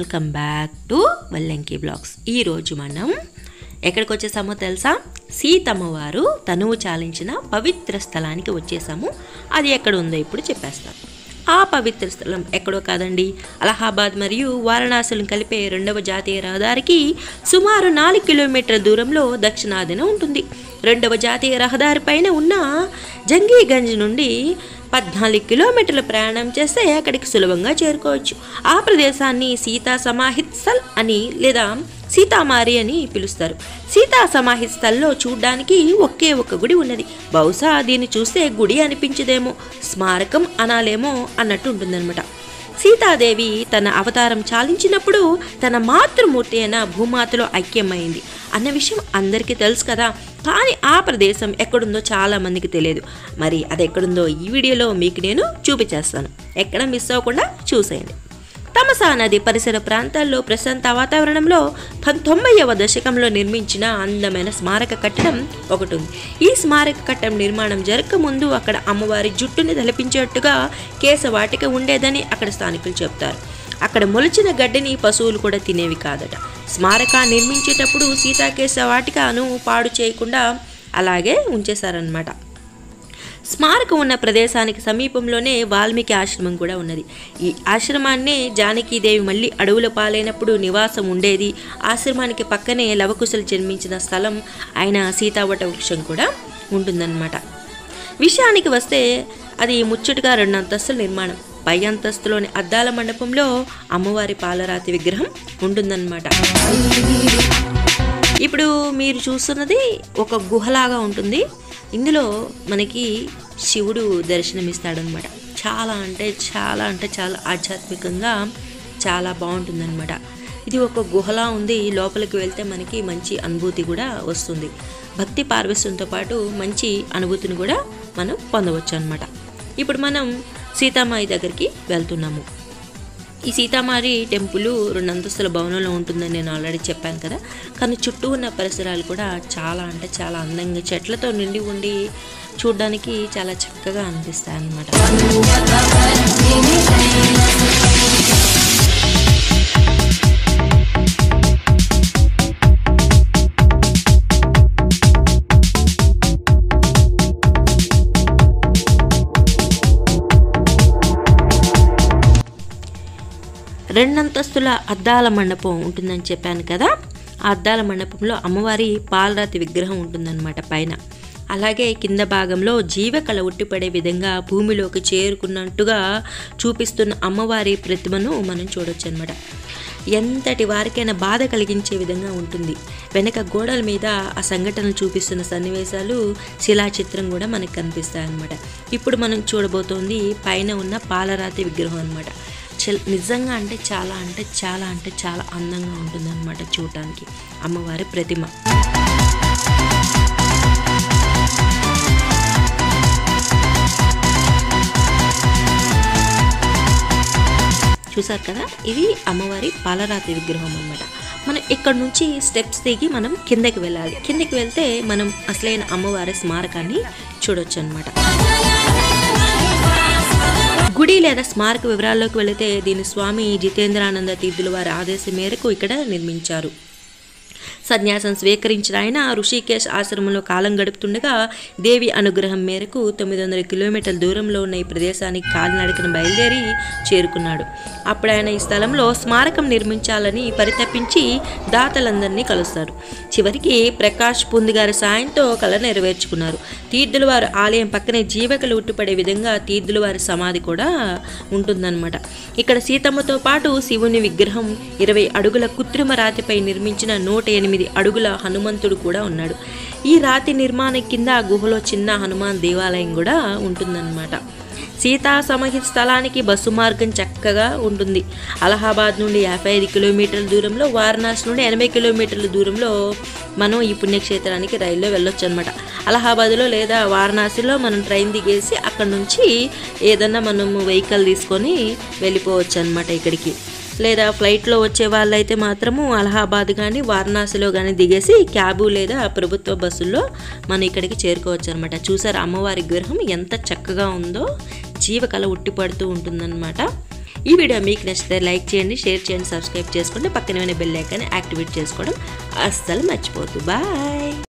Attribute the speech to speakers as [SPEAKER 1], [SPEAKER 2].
[SPEAKER 1] welcome back to Vallanki vlogs ఈరోజు మనం ఎక్కడికి వచ్చేసామో తెలుసా సీతమ్మ వారు తనువు చాలించిన పవిత్ర స్థలానికి వచ్చేసాము అది ఎక్కడ ఉందో ఇప్పుడు చెప్పేస్తాను ఆ పవిత్ర స్థలం ఎక్కడో కాదండి అలహాబాద్ మరియు వారణాసులను కలిపే రెండవ జాతీయ రహదారికి సుమారు నాలుగు కిలోమీటర్ల దూరంలో దక్షిణాదిన ఉంటుంది రెండవ జాతీయ రహదారి పైన ఉన్న జంగీగంజ్ నుండి పద్నాలుగు కిలోమీటర్ల ప్రయాణం చేస్తే అక్కడికి సులభంగా చేరుకోవచ్చు ఆ ప్రదేశాన్ని సీతా సమాహిత్ స్థల్ అని లేదా సీతామారి అని పిలుస్తారు సీతా సమాహిత్ స్థల్లో చూడ్డానికి ఒకే ఒక గుడి ఉన్నది బహుశా దీన్ని చూస్తే గుడి అనిపించదేమో స్మారకం అనాలేమో అన్నట్టు ఉంటుందన్నమాట సీతాదేవి తన అవతారం చాలించినప్పుడు తన మాతృమూర్తి అయిన భూమాతలో ఐక్యమైంది అన్న విషయం అందరికీ తెలుసు కదా కానీ ఆ ప్రదేశం ఎక్కడుందో చాలా మందికి తెలియదు మరి అది ఎక్కడుందో ఈ వీడియోలో మీకు నేను చూపించేస్తాను ఎక్కడ మిస్ అవ్వకుండా చూసేయండి తమసా నది పరిసర ప్రాంతాల్లో ప్రశాంత వాతావరణంలో పంతొంభైవ దశకంలో నిర్మించిన అందమైన స్మారక కట్టడం ఒకటి ఉంది ఈ స్మారక కట్టడం నిర్మాణం జరగక ముందు అక్కడ అమ్మవారి జుట్టుని తలపించేట్టుగా కేశవాటిక ఉండేదని అక్కడ స్థానికులు చెప్తారు అక్కడ మొలిచిన గడ్డిని పశువులు కూడా తినేవి కాదట స్మారక నిర్మించేటప్పుడు సీతాకేశ వాటికను పాడు చేయకుండా అలాగే ఉంచేశారనమాట స్మారకం ఉన్న ప్రదేశానికి సమీపంలోనే వాల్మీకి ఆశ్రమం కూడా ఉన్నది ఈ ఆశ్రమాన్నే జానకీదేవి మళ్ళీ అడవుల పాలైనప్పుడు నివాసం ఉండేది ఆశ్రమానికి పక్కనే లవకుశలు జన్మించిన స్థలం ఆయన సీతావట వృక్షం కూడా ఉంటుందన్నమాట విషయానికి వస్తే అది ముచ్చటగా రెండు అంతస్తుల నిర్మాణం పై అంతస్తులోని అద్దాల మండపంలో అమ్మవారి పాలరాతి విగ్రహం ఉంటుందన్నమాట ఇప్పుడు మీరు చూస్తున్నది ఒక గుహలాగా ఉంటుంది ఇందులో మనకి శివుడు దర్శనమిస్తాడనమాట చాలా అంటే చాలా అంటే చాలా ఆధ్యాత్మికంగా చాలా బాగుంటుందన్నమాట ఇది ఒక గుహలా ఉంది లోపలికి వెళ్తే మనకి మంచి అనుభూతి కూడా వస్తుంది భక్తి పార్వశ్యంతో పాటు మంచి అనుభూతిని కూడా మనం పొందవచ్చు అనమాట ఇప్పుడు మనం సీతామాయి దగ్గరికి వెళ్తున్నాము ఈ సీతామారి టెంపుల్ రెండు అంతస్తుల భవనంలో ఉంటుందని నేను ఆల్రెడీ చెప్పాను కదా కానీ చుట్టూ ఉన్న పరిసరాలు కూడా చాలా అంటే చాలా అందంగా చెట్లతో నిండి ఉండి చూడడానికి చాలా చక్కగా అనిపిస్తాయి అన్నమాట రెండంతస్తుల అద్దాల మండపం ఉంటుందని చెప్పాను కదా ఆ అద్దాల మండపంలో అమ్మవారి పాలరాతి విగ్రహం ఉంటుందన్నమాట పైన అలాగే కింద భాగంలో జీవకళ ఉట్టిపడే విధంగా భూమిలోకి చేరుకున్నట్టుగా చూపిస్తున్న అమ్మవారి ప్రతిమను మనం చూడొచ్చు అనమాట ఎంతటి వారికైనా బాధ కలిగించే విధంగా ఉంటుంది వెనక గోడల మీద ఆ సంఘటనలు చూపిస్తున్న సన్నివేశాలు శిలా చిత్రం కూడా మనకు కనిపిస్తాయి అన్నమాట ఇప్పుడు మనం చూడబోతోంది పైన ఉన్న పాలరాతి విగ్రహం అనమాట నిజంగా అంటే చాలా అంటే చాలా అంటే చాలా అందంగా ఉంటుందన్నమాట చూడటానికి అమ్మవారి ప్రతిమ చూసారు కదా ఇది అమ్మవారి పాలరాతి విగ్రహం అనమాట మనం ఇక్కడ నుంచి స్టెప్స్ దిగి మనం కిందకి వెళ్ళాలి కిందకి వెళ్తే మనం అసలైన అమ్మవారి స్మారకాన్ని చూడొచ్చు అనమాట గుడి లేదా స్మారక వివరాల్లోకి వెళితే దీని స్వామి జితేంద్రానంద తీర్థుల వారి ఆదేశం మేరకు ఇక్కడ నిర్మించారు సన్యాసం స్వీకరించిన ఆయన ఋషికేశ్ ఆశ్రమంలో కాలం గడుపుతుండగా దేవి అనుగ్రహం మేరకు తొమ్మిది వందల కిలోమీటర్ల దూరంలో ఉన్న ఈ ప్రదేశానికి కాలినడకన బయలుదేరి చేరుకున్నాడు అప్పుడు ఆయన ఈ స్థలంలో స్మారకం నిర్మించాలని పరితపించి దాతలందరినీ కలుస్తారు చివరికి ప్రకాష్ పుంది గారి సాయంతో కళ నెరవేర్చుకున్నారు తీర్థుల వారి ఆలయం పక్కనే జీవకలు ఉట్టిపడే విధంగా తీర్థుల వారి సమాధి కూడా ఉంటుందన్నమాట ఇక్కడ సీతమ్మతో పాటు శివుని విగ్రహం ఇరవై అడుగుల కృత్రిమ రాతిపై నిర్మించిన నూట ఎనిమిది అడుగుల హనుమంతుడు కూడా ఉన్నాడు ఈ రాతి నిర్మాణం కింద గుహలో చిన్న హనుమాన్ దేవాలయం కూడా ఉంటుందన్నమాట సీతా సమాహిత స్థలానికి బస్సు మార్గం చక్కగా ఉంటుంది అలహాబాద్ నుండి యాభై ఐదు కిలోమీటర్ల దూరంలో వారణాసి నుండి ఎనభై కిలోమీటర్ల దూరంలో మనం ఈ పుణ్యక్షేత్రానికి రైల్లో వెళ్ళొచ్చు అనమాట అలహాబాద్లో లేదా వారణాసిలో మనం ట్రైన్ దిగేసి అక్కడ నుంచి ఏదన్నా మనము వెహికల్ తీసుకొని వెళ్ళిపోవచ్చు అనమాట ఇక్కడికి లేదా ఫ్లైట్లో వచ్చే వాళ్ళైతే మాత్రము అలహాబాద్ కానీ వారణాసిలో కానీ దిగేసి క్యాబు లేదా ప్రభుత్వ బస్సుల్లో మనం ఇక్కడికి చేరుకోవచ్చు అనమాట చూసారు అమ్మవారి విగ్రహం ఎంత చక్కగా ఉందో జీవకళ ఉట్టిపడుతూ ఉంటుందన్నమాట ఈ వీడియో మీకు నచ్చితే లైక్ చేయండి షేర్ చేయండి సబ్స్క్రైబ్ చేసుకోండి పక్కనే ఉన్న బెల్ ఐకాన్ యాక్టివేట్ చేసుకోవడం అస్సలు మర్చిపోద్దు బాయ్